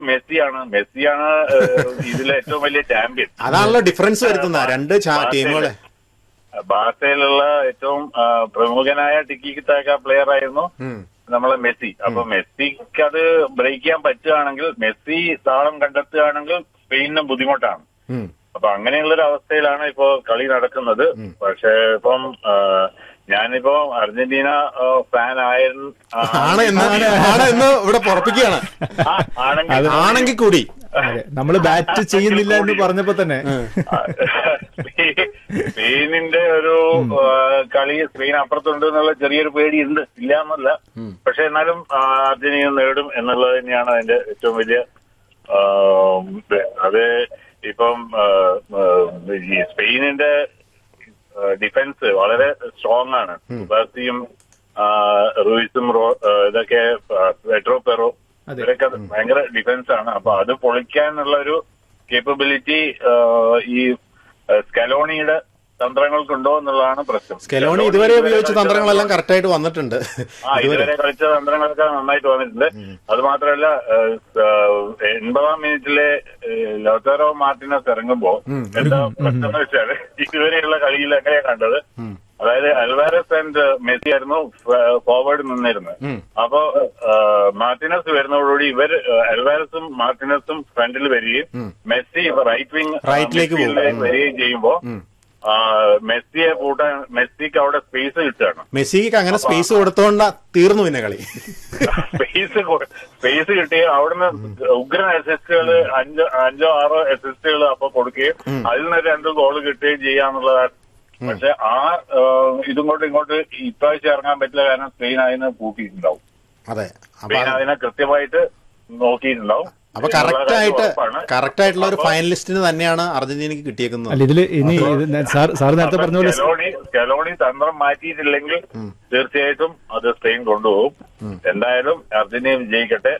മെസ്സിയാണ് മെസ്സിയാണ് ഏഹ്, ഇതിലെ ഏറ്റവും വലിയ ചാമ്പ്യൻ അതാണല്ലോ ഡിഫറൻസ് വരുത്തുന്ന രണ്ട് ചാ- ടീമുകളെ ബാർസയിലുള്ള ഏറ്റവും ആ, പ്രമുഖനായ ടിക്കി താക്ക പ്ലെയർ ആയിരുന്നു ഉം. നമ്മളെ മെസ്സി അപ്പൊ മെസ്സിക്ക് അത് ബ്രേക്ക് ചെയ്യാൻ പറ്റുകയാണെങ്കിൽ മെസ്സി താളം കണ്ടെത്തുകയാണെങ്കിൽ സ്പെയിനിനും ബുദ്ധിമുട്ടാണ് ഉം. അപ്പൊ അങ്ങനെയുള്ള ഒരു അവസ്ഥയിലാണ് ഇപ്പോ കളി നടക്കുന്നത് പക്ഷേ ഇപ്പം ആ, ഞാനിപ്പോ അർജന്റീന ഫാൻ ആയിരുന്നു ആ, ആണ് എന്ന് ആണ് എന്ന് ഇവിടെ പുറപ്പിക്കുകയാണ് ആ, ആണെങ്കിൽ ആണെങ്കിൽ കൂടി അതെ നമ്മൾ ബാറ്റ് ചെയ്യുന്നില്ല എന്ന് പറഞ്ഞപ്പോ തന്നെ സ്പെയിനിന്റെ ഒരു ആ, കളി സ്പെയിൻ അപ്പുറത്തുണ്ട് എന്നുള്ള ചെറിയൊരു പേടി ഉണ്ട് ഇല്ല എന്നല്ല പക്ഷെ എന്നാലും ആ, അർജന്റീന നേടും എന്നുള്ളത് തന്നെയാണ് അതിന്റെ ഏറ്റവും വലിയ ആ, ഇത്. അത് ഇപ്പം ആ, ആ, ഈ സ്പെയിനിന്റെ ഡിഫൻസ് വളരെ സ്ട്രോങ് ആണ് ബർസിയും റൂയിസും റോ- ആ, ഇതൊക്കെ പെട്രോ പെറോ അതെ. ഇവരൊക്കെ ഭയങ്കര ഡിഫൻസ് ആണ് അപ്പൊ അത് പൊളിക്കാനുള്ള ഒരു കേപ്പബിലിറ്റി ഈ ആ, സ്കലോണിയുടെ തന്ത്രങ്ങൾക്കുണ്ടോ എന്നുള്ളതാണ് പ്രശ്നം സ്കെലോണി ഇതുവരെ ഉപയോഗിച്ച തന്ത്രങ്ങളെല്ലാം കറക്റ്റ് ആയിട്ട് വന്നിട്ടുണ്ട് ആ ഇതുവരെ കളിച്ച തന്ത്രങ്ങളൊക്കെ നന്നായിട്ട് വന്നിട്ടുണ്ട് അത് മാത്രമല്ല ഏഹ്, ഏഹ്, എൺപതാം മിനിറ്റിലെ ഏഹ്, ലോത്തറോ മാർട്ടിനസ് ഇറങ്ങുമ്പോ എന്താ പ്രശ്നം എന്ന് വെച്ചാല് ഇതുവരെയുള്ള കളിയിൽ എങ്ങനെയാ കണ്ടത് അതായത് അൽവാരസ് ആൻഡ് മെസ്സി ആയിരുന്നു ഫോർവേഡ് നിന്നിരുന്നത് അപ്പോ ഏഹ്, മാർട്ടിനസ് വരുന്നതോടുകൂടി ഇവർ ഏഹ്, അൽവാരസും മാർട്ടിനസും ഫ്രണ്ടിൽ വരികയും മെസ്സി റൈറ്റ് വിങ് റൈറ്റിലേക്ക് പോകും. വരികയും ചെയ്യുമ്പോ ആ, മെസ്സിയെ കൂട്ടാൻ മെസ്സിക്ക് അവിടെ സ്പേസ് കിട്ടുകയാണ് മെസ്സിക്ക് അങ്ങനെ സ്പേസ് കൊടുത്തോണ്ട തീർന്നു പിന്നെ കളി സ്പേസ് സ്പേസ് കിട്ടി അവിടുന്ന് ഉഗ്രൻ അസിസ്റ്റുകൾ അഞ്ചോ അഞ്ചോ ആറോ അസിസ്റ്റുകൾ അപ്പൊ കൊടുക്കുകയും അതിൽ നിന്ന് രണ്ട് ഗോൾ കിട്ടുകയും ചെയ്യാന്നുള്ളതാണ് പക്ഷെ ആ ഏഹ്, ഇതും കൊണ്ട് ഇങ്ങോട്ട് ഇപ്രാവശ്യം ഇറങ്ങാൻ പറ്റില്ല കാരണം സ്പെയിൻ അതിനെ പൂട്ടിയിട്ടുണ്ടാവും അതെ അപ്പൊ സ്പെയിൻ അതിനെ കൃത്യമായിട്ട് നോക്കിയിട്ടുണ്ടാവും അപ്പൊ എന്നുള്ള കറക്റ്റ് കാര്യം ആയിട്ട് ഉറപ്പാണ്. കറക്റ്റ് ആയിട്ടുള്ള ഒരു അപ്പൊ ഫൈനലിസ്റ്റിന് തന്നെയാണ് അർജന്റീനക്ക് കിട്ടിയേക്കുന്നത് അല്ല ഇതില് ഇനി ഇത് ഞാൻ- സാർ സാർ നേരത്തെ പറഞ്ഞ പോലെ കലോണി കലോണി തന്ത്രം മാറ്റിയിട്ടില്ലെങ്കിൽ തീർച്ചയായിട്ടും അത് സ്പെയിൻ കൊണ്ടുപോകും എന്തായാലും അർജന്റീന വിജയിക്കട്ടെ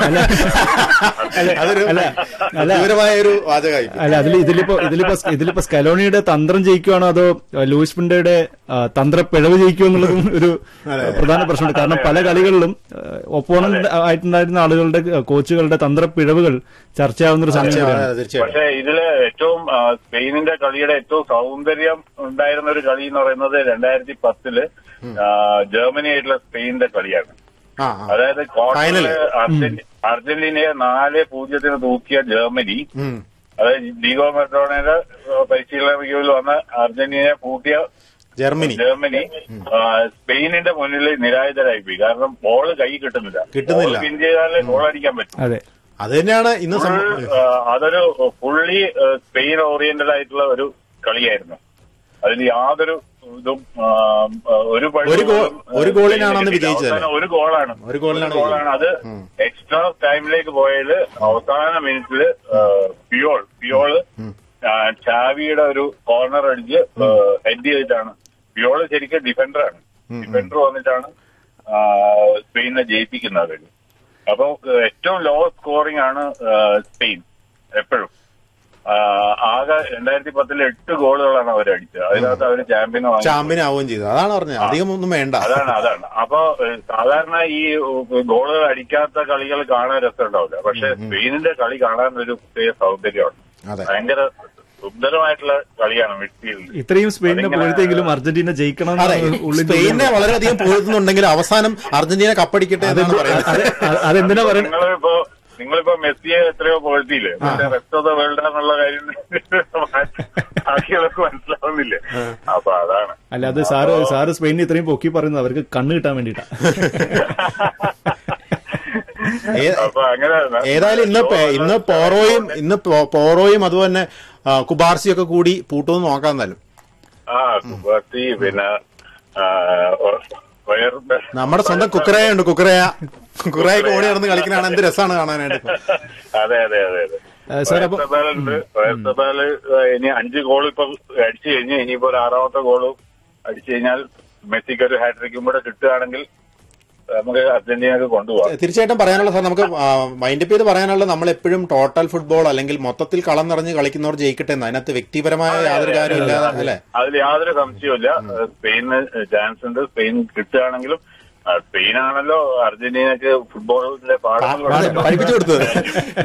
അതൊരു അല്ല, അല്ല. ഗൗരവമായ ഒരു വാചകമായി അല്ല അതിൽ ഇതിലിപ്പോ ഇതിലിപ്പോ ഇതിലിപ്പോ സ്കലോണിയുടെ തന്ത്രം ജയിക്കുവാണോ അതോ അഹ്, ലൂയിസ് പിണ്ടയുടെ അഹ്, തന്ത്ര പിഴവ് ജയിക്കുമോ എന്നുള്ളതും ഒരു അഹ്, പ്രധാന പ്രശ്നമുണ്ട് കാരണം പല കളികളിലും ഒപ്പോണന്റ് ആയിട്ടുണ്ടായിരുന്ന ആളുകളുടെ അഹ്, കോച്ചുകളുടെ തന്ത്ര പിഴവുകൾ ചർച്ചയാവുന്ന ഒരു സമയം കൂടിയാണ് തീർച്ചയായിട്ടും പക്ഷെ ഇതില് ഏറ്റവും ആ, സ്പെയിനിന്റെ കളിയുടെ ഏറ്റവും സൗന്ദര്യം ഉണ്ടായിരുന്ന ഒരു കളി എന്ന് പറയുന്നത് രണ്ടായിരത്തി പത്തില് ജർമ്മനിയായിട്ടുള്ള സ്പെയിനിന്റെ കളിയാണ് ആ ആ. അതായത് Final. ക്വാർട്ടറില് അർജന്റീ- അർജന്റീനയെ നാല് പൂജ്യത്തിന് തൂക്കിയ ജർമ്മനി ഉം. അതായത് ഡീഗോ മെർഡോണയുടെ പരിശീലന മികവിൽ വന്ന അർജന്റീനയെ പൂട്ടിയ ജർമ്മനി ജർമ്മനി ആ, സ്പെയിനിന്റെ മുന്നിൽ നിരായുധരായി പോയി കാരണം ബോള് കൈ കിട്ടുന്നില്ല കിട്ടുന്നില്ല. ബോൾ വിൻ ചെയ്താലേ ഗോൾ അടിക്കാൻ പറ്റും അതെ അത് തന്നെയാണ് ഇന്ന് ഫുൾ സംഭവം ആ, അതൊരു ഫുള്ളി സ്പെയിൻ ഓറിയന്റഡ് ആയിട്ടുള്ള ഒരു കളിയായിരുന്നു അതിൽ യാതൊരു ഇതും ആ, ആ, ഒരു പഴി ഒരു ഗോൾ- പോലും, ആ, ഒരു ഗോളിനാണ് അന്ന് സ്പെയിനിന് വിജയിച്ചത് അവസാനം ഒരു ഗോളാണ് ഒരു ഗോളിനാണ് ഗോളാണ് അത് എക്സ്ട്രാ ടൈമിലേക്ക് പോയത് അവസാന മിനിറ്റില് പിയോൾ പിയോള് ആ, ചാവിയുടെ ഒരു കോർണർ അടിച്ച് ഹെഡ് ചെയ്തിട്ടാണ് പിയോള് ശരിക്കും ഡിഫൻഡറാണ് ഡിഫൻഡർ വന്നിട്ടാണ് ആ, സ്പെയിനെ ജയിപ്പിക്കുന്നത് അപ്പൊ ഏറ്റവും ലോ സ്കോറിംഗ് ആണ് ആ, സ്പെയിൻ എപ്പോഴും ആ, ആകെ രണ്ടായിരത്തി പത്തില് എട്ട് ഗോളുകളാണ് അവർ അടിച്ചത് അതിനകത്ത് അവർ ചാമ്പ്യൻ വാങ്ങി ചാമ്പ്യൻ ആവുകയും ചെയ്തു അതാണ് പറഞ്ഞത് അധികം ഒന്നും വേണ്ട അതാണ് അതാണ് അപ്പൊ ഏഹ്, സാധാരണ ഈ ഏഹ്, ഗോളുകൾ അടിക്കാത്ത കളികൾ കാണാൻ രസമുണ്ടാവില്ല പക്ഷെ സ്പെയിനിന്റെ കളി കാണാൻ ഒരു പ്രത്യേക സൗന്ദര്യമാണ് അതെ ഭയങ്കര സുന്ദരമായിട്ടുള്ള കളിയാണ് മിഡ്ഫീൽഡ് ഇത്രയും സ്പെയിനിനെ അതിങ്ങനെ- പുകഴ്ത്തിയെങ്കിലും അർജന്റീന ജയിക്കണം അതെ എന്നാണ് ഉള്ളിൽ സ്പെയിനെ വളരെയധികം പുകഴ്ത്തുന്നുണ്ടെങ്കിൽ അവസാനം അർജന്റീന കപ്പടിക്കട്ടെ എന്നാണ് പറയുന്നത് അതെ അ- അതെന്തിനാ പറയുന്നത് നിങ്ങളിപ്പോ നിങ്ങളിപ്പോ മെസ്സിയെ എത്രയോ പുകഴ്ത്തിയില്ലേ പക്ഷെ റെസ്റ്റ് ഓഫ് ദ വേൾഡ് എന്നുള്ള കാര്യം ബാക്കിയുള്ളവർക്ക് മനസ്സിലാവുന്നില്ല അപ്പൊ അതാണ് അല്ല അത് സാറ് സാറ് സ്പെയിനിനെ ഇത്രയും പൊക്കി പറയുന്നത് അവർക്ക് കണ്ണ് കിട്ടാൻ വേണ്ടിയിട്ടാ ഏ- അപ്പൊ അങ്ങനെ ഏതായാലും ഇന്ന് പേ- ഇന്ന് പോറോയും ഇന്ന് പോ- പോറോയും അതുപോലെ ആ, കുബാർസിയും ഒക്കെ കൂടി പൂട്ടുമെന്ന് നോക്കാൻ എന്തായാലും ആ കുബാത്തി പിന്നെ ആ, ഒ- വയർ നമ്മുടെ സ്വന്തം കുക്കറയ ഉണ്ട് കുക്കറയ കുക്കറയൊക്കെ ഓടി നടന്ന് കളിക്കുന്നതാണ് എന്ത് രസമാണ് കാണാനായിട്ട് അതെ അതെ അതെ അതെ ഏ, സാർ അപ്പൊ വയർസബാലുണ്ട് വയർസബാല് ഇനി അഞ്ച് ഗോൾ ഇപ്പൊ അടിച്ചു കഴിഞ്ഞ് ഇനിയിപ്പോ ഒരു ആറാമത്തെ ഗോള് അടിച്ചു കഴിഞ്ഞാൽ മെസ്സിക്ക് ഒരു ഹാട്രിക്കും കൂടെ കിട്ടുകയാണെങ്കിൽ നമുക്ക് അർജന്റീനക്ക് കൊണ്ടുപോകാം തീർച്ചയായിട്ടും പറയാനുള്ള സാർ നമുക്ക് മൈൻഡപ്പ് ചെയ്ത് പറയാനുള്ള നമ്മൾ എപ്പോഴും ടോട്ടൽ ഫുട്ബോൾ അല്ലെങ്കിൽ മൊത്തത്തിൽ കളം നിറഞ്ഞ് കളിക്കുന്നവർ ജയിക്കട്ടെ എന്ന് അതിനകത്ത് വ്യക്തിപരമായ യാതൊരു കാര്യം ഇല്ലാതെ അല്ലെ അതിൽ യാതൊരു സംശയവുമില്ല സ്പെയിന് ചാൻസ് ഉണ്ട് സ്പെയിൻ കിട്ടുകയാണെങ്കിലും ആ, സ്പെയിനാണല്ലോ അർജന്റീനക്ക് ഫുട്ബോളിലെ പാഠങ്ങൾ പഠിപ്പിച്ചു കൊടുത്തത്